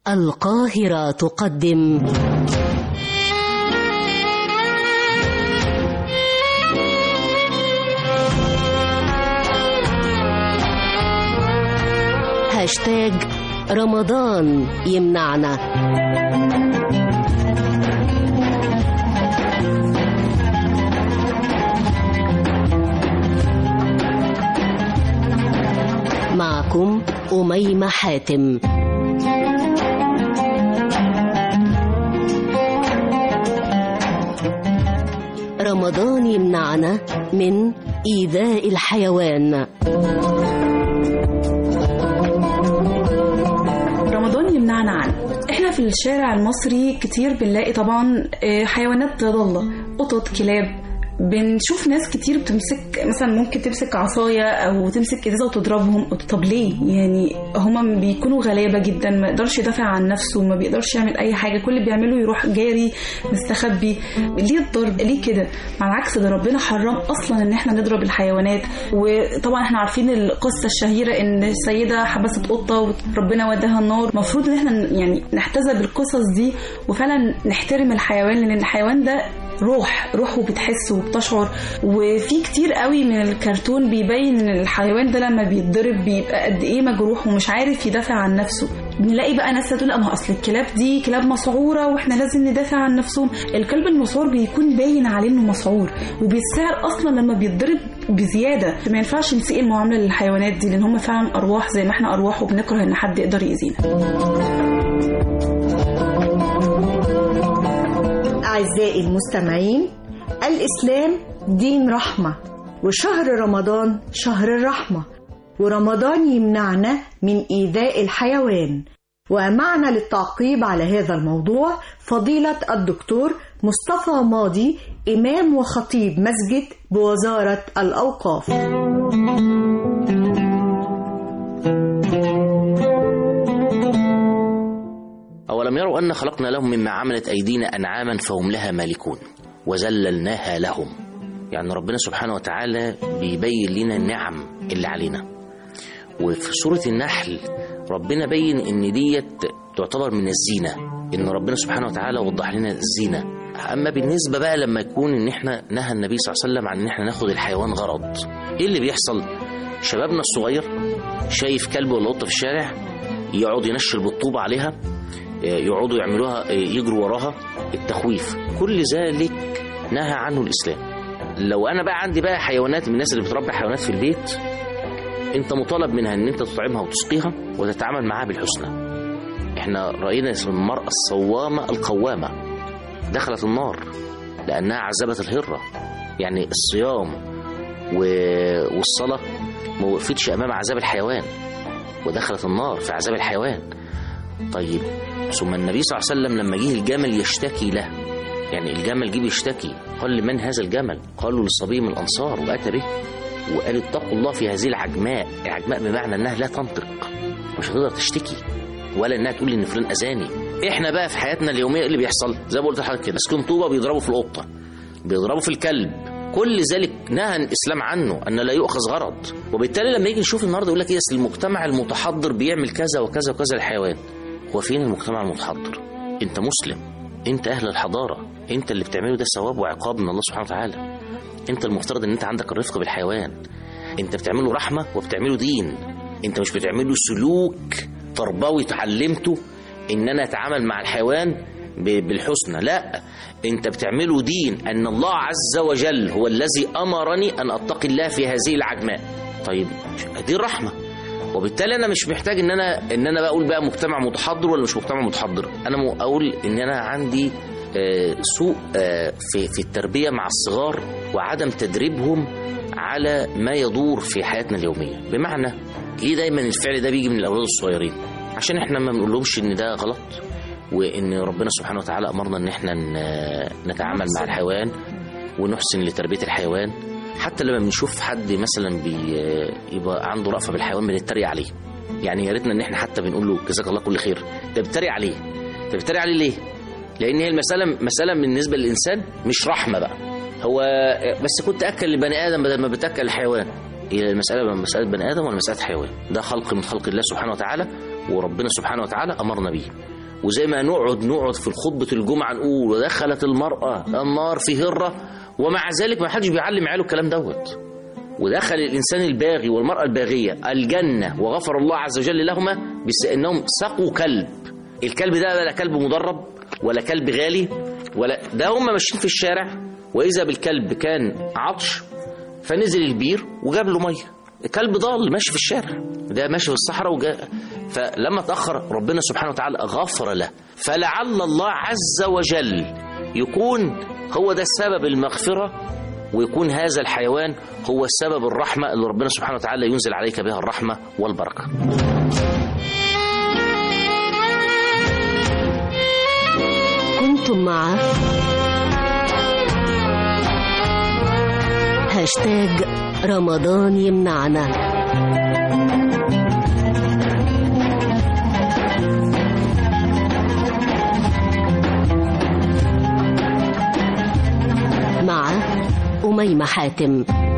القاهرة تقدم هاشتاج رمضان يمنعنا معكم أميمة حاتم رمضان يمنعنا من إيذاء الحيوان رمضان يمنعنا عنه احنا في الشارع المصري كتير بنلاقي طبعا آه، حيوانات ضالة قطط كلاب بنشوف ناس كتير بتمسك مثلا ممكن تمسك عصاية او تمسك ازازة وتضربهم طب ليه يعني هما بيكونوا غلابة جدا ما يقدرش يدافع عن نفسه ما بيقدرش يعمل اي حاجة كل اللي بيعمله يروح جاري مستخبي ليه الضرب ليه كده مع العكس ده ربنا حرم اصلا ان احنا نضرب الحيوانات وطبعا احنا عارفين القصة الشهيرة ان السيدة حبست قطة وربنا وداها النار المفروض ان احنا يعني نحتذى بالقصص دي وفعلا نحترم الحيوان لان الحيوان ده روح روح وبتحس وبتشعر وفي كتير قوي من الكرتون بيبين ان الحيوان ده لما بيتضرب بيبقى قد ايه مجروح ومش عارف يدافع عن نفسه بنلاقي بقى ناس تقول لا ما اصل الكلاب دي كلاب مسعوره واحنا لازم ندافع عن نفسهم الكلب المسعور بيكون باين عليه انه مسعور وبيتسعر اصلا لما بيتضرب بزياده ما ينفعش نسيء المعامله للحيوانات دي لان هم فعلا ارواح زي ما احنا ارواح وبنكره ان حد يقدر يأذينا أعزائي المستمعين الإسلام دين رحمة وشهر رمضان شهر الرحمة ورمضان يمنعنا من إيذاء الحيوان ومعنا للتعقيب على هذا الموضوع فضيلة الدكتور مصطفى ماضي إمام وخطيب مسجد بوزارة الأوقاف أولم يروا أن خلقنا لهم مما عملت أيدينا أنعاما فهم لها مالكون وذللناها لهم يعني ربنا سبحانه وتعالى بيبين لنا النعم اللي علينا وفي سورة النحل ربنا بين إن ديت تعتبر من الزينة إن ربنا سبحانه وتعالى وضح لنا الزينة أما بالنسبة بقى لما يكون إن إحنا نهى النبي صلى الله عليه وسلم عن إن إحنا ناخد الحيوان غرض إيه اللي بيحصل؟ شبابنا الصغير شايف كلب ولا قطة في الشارع يقعد ينشل بالطوبة عليها يقعدوا يعملوها يجروا وراها التخويف كل ذلك نهى عنه الإسلام لو أنا بقى عندي بقى حيوانات من الناس اللي بتربي حيوانات في البيت أنت مطالب منها أن أنت تطعمها وتسقيها وتتعامل معها بالحسنى احنا رأينا اسم المرأة الصوامة القوامة دخلت النار لأنها عذبت الهرة يعني الصيام و- والصلاة ما وقفتش أمام عذاب الحيوان ودخلت النار في عذاب الحيوان طيب ثم النبي صلى الله عليه وسلم لما جه الجمل يشتكي له يعني الجمل جه بيشتكي قال لمن هذا الجمل قالوا للصبي من الأنصار وأتى به وقال اتقوا الله في هذه العجماء العجماء بمعنى أنها لا تنطق مش هتقدر تشتكي ولا انها تقول ان فلان اذاني احنا بقى في حياتنا اليوميه إيه اللي بيحصل زي ما قلت لحضرتك كده ماسكين طوبه بيضربوا في القطه بيضربوا في الكلب كل ذلك نهى الاسلام عنه ان لا يؤخذ غرض وبالتالي لما يجي نشوف النهارده يقول لك ايه أصل المجتمع المتحضر بيعمل كذا وكذا وكذا للحيوان هو فين المجتمع المتحضر انت مسلم انت اهل الحضاره انت اللي بتعمله ده ثواب وعقاب من الله سبحانه وتعالى انت المفترض ان انت عندك الرفق بالحيوان انت بتعمله رحمه وبتعمله دين انت مش بتعمله سلوك تربوي اتعلمته ان انا اتعامل مع الحيوان ب- بالحسنى لا انت بتعمله دين ان الله عز وجل هو الذي امرني ان اتقي الله في هذه العجماء طيب دي الرحمه وبالتالي انا مش محتاج ان انا ان انا بقول بقى مجتمع متحضر ولا مش مجتمع متحضر انا م- اقول ان انا عندي آه، سوء آه، في في التربيه مع الصغار وعدم تدريبهم على ما يدور في حياتنا اليوميه بمعنى ليه دايما الفعل ده بيجي من الاولاد الصغيرين عشان احنا ما بنقولهمش ان ده غلط وان ربنا سبحانه وتعالى امرنا ان احنا ن- نتعامل مع الحيوان ونحسن لتربيه الحيوان حتى لما بنشوف حد مثلا بيبقى عنده رأفة بالحيوان بنتريق عليه يعني يا ريتنا ان احنا حتى بنقول له جزاك الله كل خير ده بتتريق عليه ده بتتريق عليه ليه لان هي المساله مساله بالنسبه للانسان مش رحمه بقى هو بس كنت اكل البني ادم بدل ما بتاكل الحيوان هي المساله مساله بني ادم ولا مساله حيوان ده خلق من خلق الله سبحانه وتعالى وربنا سبحانه وتعالى أمرنا به وزي ما نقعد نقعد في خطبة الجمعة نقول ودخلت المرأة النار في هرة ومع ذلك ما حدش بيعلم عياله الكلام دوت ودخل الإنسان الباغي والمرأة الباغية الجنة وغفر الله عز وجل لهما بس إنهم سقوا كلب الكلب ده لا كلب مدرب ولا كلب غالي ولا ده هم ماشيين في الشارع وإذا بالكلب كان عطش فنزل البير وجاب له ميه الكلب ضال ماشي في الشارع ده ماشي في الصحراء وجاء فلما تأخر ربنا سبحانه وتعالى غفر له فلعل الله عز وجل يكون هو ده سبب المغفرة ويكون هذا الحيوان هو سبب الرحمة اللي ربنا سبحانه وتعالى ينزل عليك بها الرحمة والبركة كنتم مع هاشتاج رمضان يمنعنا مع أميمة حاتم